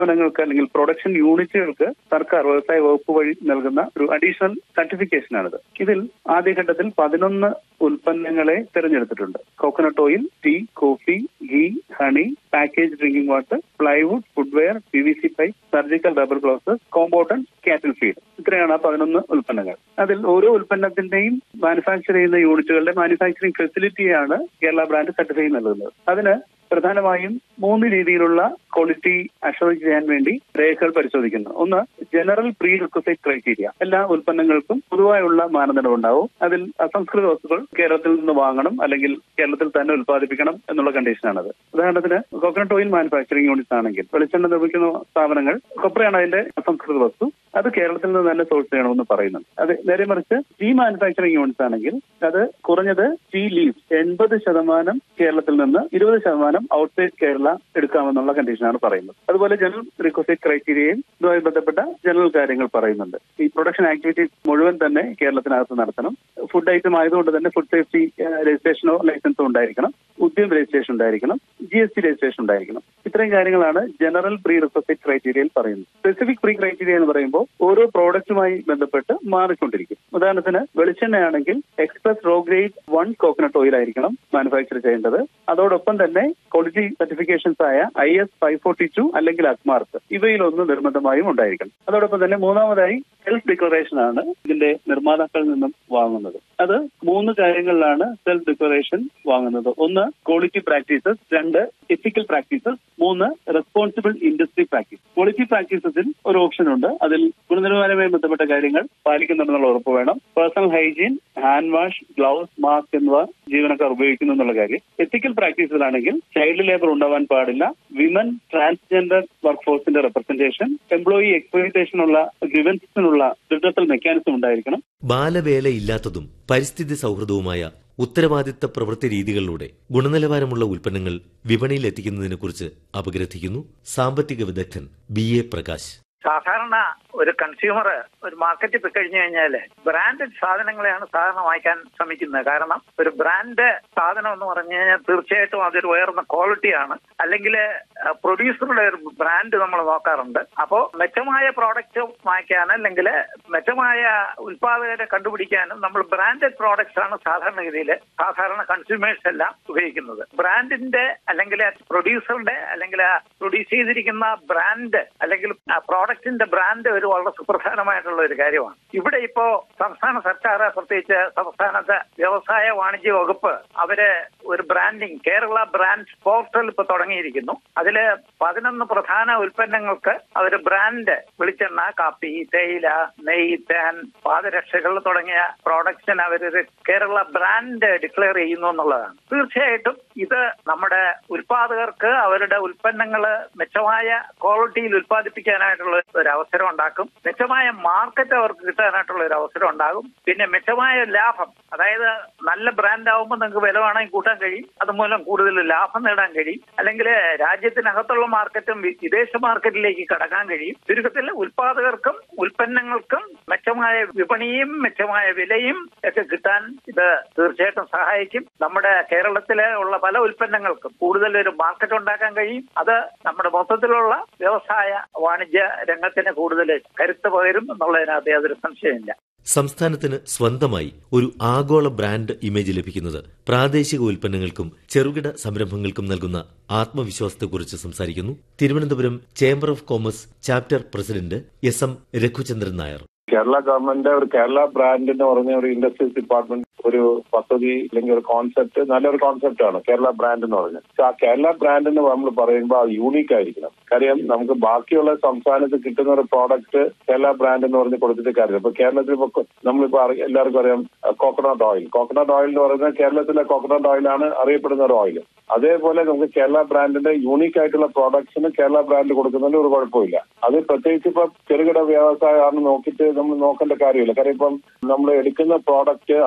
ഉൽപ്പന്നങ്ങൾക്ക് അല്ലെങ്കിൽ പ്രൊഡക്ഷൻ യൂണിറ്റുകൾക്ക് സർക്കാർ വ്യവസായ വകുപ്പ് വഴി നൽകുന്ന ഒരു അഡീഷണൽ സർട്ടിഫിക്കേഷനാണിത് ഇതിൽ ആദ്യഘട്ടത്തിൽ പതിനൊന്ന് ഉൽപ്പന്നങ്ങളെ തിരഞ്ഞെടുത്തിട്ടുണ്ട് coconut oil tea coffee ghee honey package drinking water plywood footwear P V C pipe surgical rubber gloves compounded cattle feed ഇത്രയാണ് ആ പതിനൊന്ന് ഉൽപ്പന്നങ്ങൾ അതിൽ ഓരോ ഉൽപ്പന്നത്തിന്റെയും മാനുഫാക്ചർ ചെയ്യുന്ന യൂണിറ്റുകളുടെ മാനുഫാക്ചറിംഗ് ഫെസിലിറ്റിയാണ് കേരള ബ്രാൻഡ് സർട്ടിഫൈ നൽകുന്നത് അതിന് പ്രധാനമായും മൂന്ന് രീതിയിലുള്ള ക്വാളിറ്റി അഷുറൻസ് ചെയ്യാൻ വേണ്ടി രേഖകൾ പരിശോധിക്കുന്നു ഒന്ന് ജനറൽ പ്രീ റിക്വസൈറ്റ് ക്രൈറ്റീരിയ എല്ലാ ഉൽപ്പന്നങ്ങൾക്കും പൊതുവായുള്ള മാനദണ്ഡം ഉണ്ടാവും അതിൽ അസംസ്കൃത വസ്തുക്കൾ കേരളത്തിൽ നിന്ന് വാങ്ങണം അല്ലെങ്കിൽ കേരളത്തിൽ തന്നെ ഉൽപ്പാദിപ്പിക്കണം എന്നുള്ള കണ്ടീഷനാണത് ഉദാഹരണത്തിന് കോക്കനട്ട് ഓയിൽ മാനുഫാക്ചറിംഗ് യൂണിറ്റ്സ് ആണെങ്കിൽ വെളിച്ചെണ്ണ നിർമ്മിക്കുന്ന സ്ഥാപനങ്ങൾ കൊപ്രയാണ് അതിന്റെ അസംസ്കൃത വസ്തു അത് കേരളത്തിൽ നിന്ന് തന്നെ സോഴ്സ് ചെയ്യണമെന്ന് പറയുന്നുണ്ട് അത് നേരെ മറിച്ച് ടീ മാനുഫാക്ചറിംഗ് യൂണിറ്റ്സ് ആണെങ്കിൽ അത് കുറഞ്ഞത് ടീ ലീവ്സ് എൺപത് ശതമാനം കേരളത്തിൽ നിന്ന് ഇരുപത് ശതമാനം ഔട്ട്സൈഡ് കേരള എടുക്കാമെന്നുള്ള കണ്ടീഷനാണ് പറയുന്നത് അതുപോലെ ജനറൽ റിക്വസൈറ്റ് ക്രൈറ്റീരിയയും ഇതുമായി ബന്ധപ്പെട്ട ജനറൽ കാര്യങ്ങൾ പറയുന്നുണ്ട് ഈ പ്രൊഡക്ഷൻ ആക്ടിവിറ്റീസ് മുഴുവൻ തന്നെ കേരളത്തിനകത്ത് നടത്തണം ഫുഡ് ഐറ്റം ആയതുകൊണ്ട് തന്നെ ഫുഡ് സേഫ്റ്റി രജിസ്ട്രേഷനോ ലൈസൻസോ ഉണ്ടായിരിക്കണം ഉദ്യം രജിസ്ട്രേഷൻ ഉണ്ടായിരിക്കണം ജി എസ് ടി രജിസ്ട്രേഷൻ ഉണ്ടായിരിക്കണം ഇത്രയും കാര്യങ്ങളാണ് ജനറൽ പ്രീ റിക്വസൈറ്റ് ക്രൈറ്റീരിയയിൽ പറയുന്നത് സ്പെസിഫിക് പ്രീ ക്രൈറ്റീരിയ എന്ന് പറയുമ്പോൾ ഓരോ പ്രോഡക്റ്റുമായി ബന്ധപ്പെട്ട് മാറിക്കൊണ്ടിരിക്കും ഉദാഹരണത്തിന് വെളിച്ചെണ്ണയാണെങ്കിൽ express raw grade one coconut oil ആയിരിക്കണം മാനുഫാക്ചർ ചെയ്യേണ്ടത് അതോടൊപ്പം തന്നെ ക്വാളിറ്റി സർട്ടിഫിക്കേഷൻസ് ആയ I S five forty two അല്ലെങ്കിൽ അക്മാർക്ക് ഇവയിലൊന്ന് നിർബന്ധമായും ഉണ്ടായിരിക്കണം അതോടൊപ്പം തന്നെ മൂന്നാമതായി സെൽഫ് ഡിക്ലറേഷൻ ആണ് ഇതിന്റെ നിർമ്മാതാക്കളിൽ നിന്നും വാങ്ങുന്നത് അത് മൂന്ന് കാര്യങ്ങളിലാണ് സെൽഫ് ഡിക്ലറേഷൻ വാങ്ങുന്നത് ഒന്ന് ക്വാളിറ്റി പ്രാക്ടീസസ് രണ്ട് എത്തിക്കൽ പ്രാക്ടീസസ് മൂന്ന് റെസ്പോൺസിബിൾ ഇൻഡസ്ട്രി പ്രാക്ടീസ് ക്വാളിറ്റി പ്രാക്ടീസസിൽ ഒരു ഓപ്ഷൻ ഉണ്ട് അതിൽ ഗുണനിലവാരവുമായി ബന്ധപ്പെട്ട കാര്യങ്ങൾ പാലിക്കുന്നുണ്ടെന്നുള്ള ഉറപ്പ് വേണം personal hygiene hand wash gloves mask എന്നിവ ജീവനക്കാർ ഉപയോഗിക്കുന്നു എന്നുള്ള കാര്യം എത്തിക്കൽ പ്രാക്ടീസിലാണെങ്കിൽ ചൈൽഡ് ലേബർ ഉണ്ടാവാൻ പാടില്ല വിമൻ ട്രാൻസ്ജെൻഡർ വർക്ക് ഫോഴ്സിന്റെ റെപ്രസെന്റേഷൻ എംപ്ലോയി എക്സ്പ്ലോയിറ്റേഷനുള്ള ഗ്രിവൻസിനുള്ള ഡിജിറ്റൽ മെക്കാനിസം ഉണ്ടായിരിക്കണം ബാലവേലയില്ലാത്തതും പരിസ്ഥിതി സൗഹൃദവുമായ ഉത്തരവാദിത്ത പ്രവൃത്തി രീതികളിലൂടെ ഗുണനിലവാരമുള്ള ഉൽപ്പന്നങ്ങൾ വിപണിയിൽ എത്തിക്കുന്നതിനെക്കുറിച്ച് അപഗ്രഥിക്കുന്നു സാമ്പത്തിക വിദഗ്ധൻ ബി എ പ്രകാശ് സാധാരണ ഒരു കൺസ്യൂമർ ഒരു മാർക്കറ്റിൽ പോയി കഴിഞ്ഞു കഴിഞ്ഞാൽ ബ്രാൻഡഡ് സാധനങ്ങളെയാണ് സാധാരണ വാങ്ങിക്കാൻ ശ്രമിക്കുന്നത് കാരണം ഒരു ബ്രാൻഡ് സാധനം എന്ന് പറഞ്ഞു കഴിഞ്ഞാൽ തീർച്ചയായിട്ടും അതൊരു ഉയർന്ന ക്വാളിറ്റിയാണ് അല്ലെങ്കിൽ പ്രൊഡ്യൂസറുടെ ഒരു ബ്രാൻഡ് നമ്മൾ നോക്കാറുണ്ട് അപ്പോൾ മെച്ചമായ പ്രോഡക്റ്റ് വാങ്ങിക്കാൻ അല്ലെങ്കിൽ മെച്ചമായ ഉൽപാദകരെ കണ്ടുപിടിക്കാനും നമ്മൾ ബ്രാൻഡഡ് പ്രോഡക്ട്സ് ആണ് സാധാരണഗതിയിൽ സാധാരണ കൺസ്യൂമേഴ്സ് എല്ലാം ഉപയോഗിക്കുന്നത് ബ്രാൻഡിന്റെ അല്ലെങ്കിൽ പ്രൊഡ്യൂസറുടെ അല്ലെങ്കിൽ പ്രൊഡ്യൂസ് ചെയ്തിരിക്കുന്ന ബ്രാൻഡ് അല്ലെങ്കിൽ പ്രോഡക്റ്റിന്റെ ബ്രാൻഡ് ഒരു വളരെ സുപ്രധാനമായിട്ടുള്ള ഒരു കാര്യമാണ് ഇവിടെ ഇപ്പോ സംസ്ഥാന സർക്കാർ പ്രത്യേകിച്ച് സംസ്ഥാനത്തെ വ്യവസായ വാണിജ്യ വകുപ്പ് അവര് ഒരു ബ്രാൻഡിങ് കേരള ബ്രാൻഡ് പോർട്ടൽ ഇപ്പൊ തുടങ്ങിയിരിക്കുന്നു അതില് പതിനൊന്ന് പ്രധാന ഉൽപ്പന്നങ്ങൾക്ക് അവര് ബ്രാൻഡ് വെളിച്ചെണ്ണ കാപ്പി തേയില നെയ് തേൻ പാദരക്ഷകൾ തുടങ്ങിയ പ്രോഡക്ട്സിന് അവരൊരു കേരള ബ്രാൻഡ് ഡിക്ലെയർ ചെയ്യുന്നു എന്നുള്ളതാണ് തീർച്ചയായിട്ടും ഇത് നമ്മുടെ ഉൽപാദകർക്ക് അവരുടെ ഉൽപ്പന്നങ്ങൾ മെച്ചമായ ക്വാളിറ്റിയിൽ ഉൽപ്പാദിപ്പിക്കാനായിട്ടുള്ള ഒരു അവസരം ഉണ്ടാക്കും മെച്ചമായ മാർക്കറ്റ് അവർക്ക് കിട്ടാനായിട്ടുള്ള ഒരു അവസരം ഉണ്ടാകും പിന്നെ മെച്ചമായ ലാഭം അതായത് നല്ല ബ്രാൻഡ് ആവുമ്പോൾ നിങ്ങൾക്ക് വില വേണമെങ്കിൽ കൂട്ടാൻ കഴിയും അതുമൂലം കൂടുതൽ ലാഭം നേടാൻ കഴിയും അല്ലെങ്കിൽ രാജ്യത്തിനകത്തുള്ള മാർക്കറ്റും വിദേശ മാർക്കറ്റിലേക്ക് കടക്കാൻ കഴിയും ചുരുക്കത്തിൽ ഉൽപാദകർക്കും ഉൽപ്പന്നങ്ങൾക്കും മെച്ചമായ വിപണിയും മെച്ചമായ വിലയും ഒക്കെ കിട്ടാൻ ഇത് തീർച്ചയായിട്ടും സഹായിക്കും നമ്മുടെ കേരളത്തിലെ ഉള്ള പല ഉൽപ്പന്നങ്ങൾക്കും കൂടുതൽ ഒരു മാർക്കറ്റ് ഉണ്ടാക്കാൻ കഴിയും അത് നമ്മുടെ മൊത്തത്തിലുള്ള വ്യവസായ വാണിജ്യ രംഗത്തിന് കൂടുതൽ കരുത്ത് പകരും എന്നുള്ളതിനകത്ത് യാതൊരു സംശയമില്ല സംസ്ഥാനത്തിന് സ്വന്തമായി ഒരു ആഗോള ബ്രാൻഡ് ഇമേജ് ലഭിക്കുന്നത് പ്രാദേശിക ഉൽപ്പന്നങ്ങൾക്കും ചെറുകിട സംരംഭങ്ങൾക്കും നൽകുന്ന ആത്മവിശ്വാസത്തെക്കുറിച്ച് സംസാരിക്കുന്നു Thiruvananthapuram chamber of commerce chapter president S M Raghuchandran Nair Kerala government ഒരു കേരള ബ്രാൻഡ് എന്ന് പറഞ്ഞ ഒരു ഇൻഡസ്ട്രീസ് ഡിപ്പാർട്ട്മെന്റ് ഒരു പദ്ധതി അല്ലെങ്കിൽ ഒരു കോൺസെപ്റ്റ് നല്ലൊരു കോൺസെപ്റ്റ് ആണ് കേരള ബ്രാൻഡ് എന്ന് പറഞ്ഞത് പക്ഷെ ആ കേരള ബ്രാൻഡ് എന്ന് നമ്മൾ പറയുമ്പോൾ അത് യൂണീക്ക് ആയിരിക്കണം കാര്യം നമുക്ക് ബാക്കിയുള്ള സംസ്ഥാനത്ത് കിട്ടുന്ന ഒരു പ്രോഡക്റ്റ് കേരള ബ്രാൻഡ് എന്ന് പറഞ്ഞ് കൊടുത്തിട്ട് കാര്യമില്ല ഇപ്പൊ കേരളത്തിൽ ഇപ്പൊ നമ്മളിപ്പോ അറി- എല്ലാവർക്കും അറിയാം കോക്കനട്ട് ഓയിൽ കോക്കനട്ട് ഓയിൽ എന്ന് പറയുന്നത് കേരളത്തിലെ കോക്കനട്ട് ഓയിലാണ് അറിയപ്പെടുന്ന ഒരു ഓയിൽ അതേപോലെ നമുക്ക് കേരള ബ്രാൻഡിന്റെ യൂണീക്ക് ആയിട്ടുള്ള പ്രോഡക്ട്സിന് കേരള ബ്രാൻഡ് കൊടുക്കുന്നതിൽ ഒരു കുഴപ്പമില്ല അത് പ്രത്യേകിച്ച് ഇപ്പൊ ചെറുകിട വ്യവസായമാണ് നോക്കിയിട്ട് നമ്മൾ നോക്കേണ്ട കാര്യമില്ല കാര്യം ഇപ്പം നമ്മൾ എടുക്കുന്ന പ്രോഡക്റ്റ് അതിന്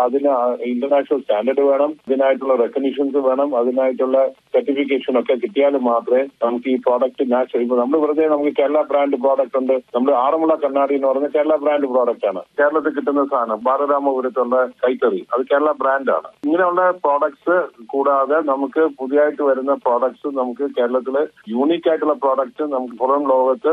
ഇന്റർനാഷണൽ സ്റ്റാൻഡേർഡ് വേണം ഇതിനായിട്ടുള്ള റെക്കഗ്നിഷൻസ് വേണം അതിനായിട്ടുള്ള സർട്ടിഫിക്കേഷൻ ഒക്കെ കിട്ടിയാൽ മാത്രമേ നമുക്ക് ഈ പ്രോഡക്റ്റ് നാച്ചുറൽ ഇപ്പൊ നമ്മൾ വെറുതെ നമുക്ക് കേരള ബ്രാൻഡ് പ്രോഡക്റ്റ് ഉണ്ട് നമ്മൾ ആറന്മുള കണ്ണാടി എന്ന് പറഞ്ഞ കേരള ബ്രാൻഡ് പ്രോഡക്റ്റ് ആണ് കേരളത്തിൽ കിട്ടുന്ന സാധനം ബാലരാമപുരത്തുള്ള കൈത്തറി അത് കേരള ബ്രാൻഡാണ് ഇങ്ങനെയുള്ള പ്രോഡക്ട്സ് കൂടാതെ നമുക്ക് പുതിയതായിട്ട് വരുന്ന പ്രോഡക്ട്സ് നമുക്ക് കേരളത്തിലെ യൂണീക്ക് ആയിട്ടുള്ള പ്രോഡക്ട്സ് നമുക്ക് പുറം ലോകത്ത്